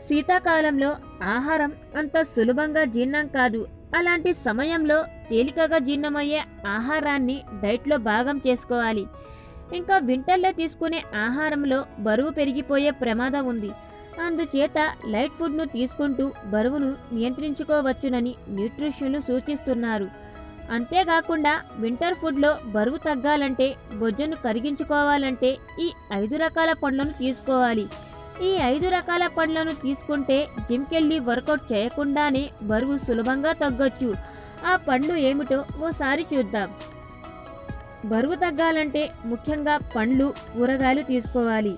శీతాకాలంలో ఆహారం అంత సులభంగా జీర్ణం కాదు అలాంటి సమయంలో తేలికగా జీర్ణమయ్యే ఆహారాన్ని డైట్లో భాగం చేసుకోవాలి ఇంకా వింటర్లో తీసుకునే ఆహారంలో బరువు పెరిగిపోయే ప్రమాదం ఉంది అందుచేత లైట్ ఫుడ్ను తీసుకుంటూ బరువును నియంత్రించుకోవచ్చునని న్యూట్రిషన్లు సూచిస్తున్నారు అంతేకాకుండా వింటర్ ఫుడ్లో బరువు తగ్గాలంటే బొజ్జను కరిగించుకోవాలంటే ఈ ఐదు రకాల పండ్లను తీసుకోవాలి ఈ ఐదు రకాల పండ్లను తీసుకుంటే జిమ్కెళ్ళి వర్కౌట్ చేయకుండానే బరువు సులభంగా తగ్గొచ్చు ఆ పండ్లు ఏమిటో ఓసారి చూద్దాం బరువు తగ్గాలంటే ముఖ్యంగా పండ్లు కూరగాయలు తీసుకోవాలి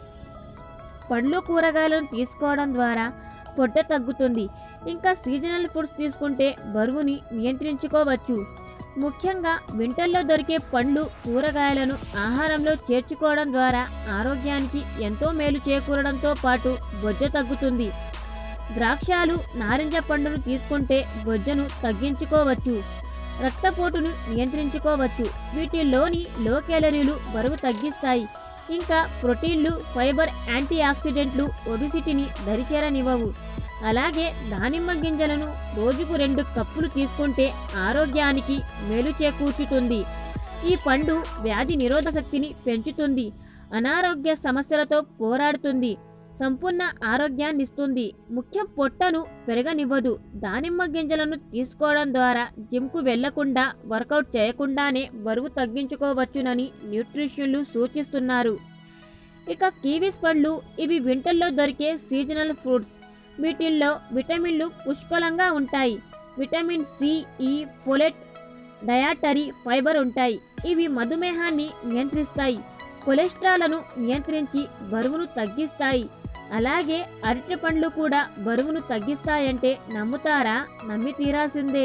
పండ్లు కూరగాయలను తీసుకోవడం ద్వారా పొట్ట తగ్గుతుంది ఇంకా సీజనల్ ఫుడ్స్ తీసుకుంటే బరువుని నియంత్రించుకోవచ్చు ముఖ్యంగా వింటర్లో దొరికే పండ్లు కూరగాయలను ఆహారంలో చేర్చుకోవడం ద్వారా ఆరోగ్యానికి ఎంతో మేలు చేకూరడంతో పాటు బొజ్జ తగ్గుతుంది ద్రాక్షాలు నారింజ పండును తీసుకుంటే బొజ్జను తగ్గించుకోవచ్చు రక్తపోటును నియంత్రించుకోవచ్చు వీటిల్లోని లో క్యాలరీలు బరువు తగ్గిస్తాయి ఇంకా ప్రోటీన్లు ఫైబర్ యాంటీ ఆక్సిడెంట్లు ఒబిసిటీని దరిచేరనివ్వవు అలాగే దానిమ్మ గింజలను రోజుకు రెండు కప్పులు తీసుకుంటే ఆరోగ్యానికి మేలు చేకూర్చుతుంది ఈ పండు వ్యాధి నిరోధక శక్తిని పెంచుతుంది అనారోగ్య సమస్యలతో పోరాడుతుంది సంపూర్ణ ఆరోగ్యాన్ని ఇస్తుంది ముఖ్యం పొట్టను పెరగనివ్వదు దానిమ్మ గింజలను తీసుకోవడం ద్వారా జిమ్కు వెళ్లకుండా వర్కౌట్ చేయకుండానే బరువు తగ్గించుకోవచ్చునని న్యూట్రిషన్లు సూచిస్తున్నారు ఇక కీవీస్ పండ్లు ఇవి వింటర్లో దొరికే సీజనల్ ఫ్రూట్స్ వీటిల్లో విటమిన్లు పుష్కలంగా ఉంటాయి vitamin C E folate dietary fibre ఉంటాయి ఇవి మధుమేహాన్ని నియంత్రిస్తాయి కొలెస్ట్రాల్ను నియంత్రించి బరువును తగ్గిస్తాయి అలాగే అరటి పండ్లు కూడా బరువును తగ్గిస్తాయంటే నమ్ముతారా నమ్మి తీరాల్సిందే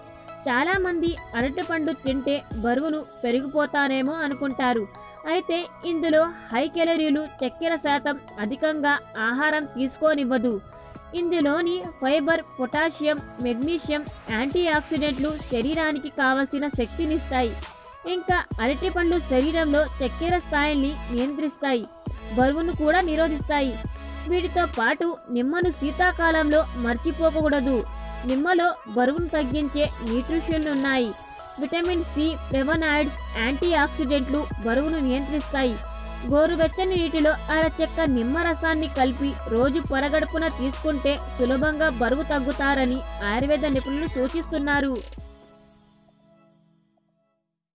చాలామంది అరటి పండు తింటే బరువును పెరిగిపోతానేమో అనుకుంటారు అయితే ఇందులో హై కెలరీలు చక్కెర శాతం అధికంగా ఆహారం తీసుకోనివ్వదు ఇందులోని ఫైబర్ పొటాషియం మెగ్నీషియం యాంటీ ఆక్సిడెంట్లు శరీరానికి కావలసిన శక్తినిస్తాయి ఇంకా అరటి పండ్లు శరీరంలో చక్కెర స్థాయిల్ని నియంత్రిస్తాయి బరువును కూడా నిరోధిస్తాయి వీటితో పాటు నిమ్మను శీతాకాలంలో మర్చిపోకూడదు నిమ్మలో బరువును తగ్గించే న్యూట్రిషన్లు ఉన్నాయి విటమిన్ సి ఫ్లెవనాయిడ్స్ యాంటీ ఆక్సిడెంట్లు బరువును నియంత్రిస్తాయి గోరువెచ్చని నీటిలో అరచెక్క నిమ్మ రసాన్ని కలిపి రోజు పొరగడుపున తీసుకుంటే సులభంగా బరువు తగ్గుతారని ఆయుర్వేద నిపుణులు సూచిస్తున్నారు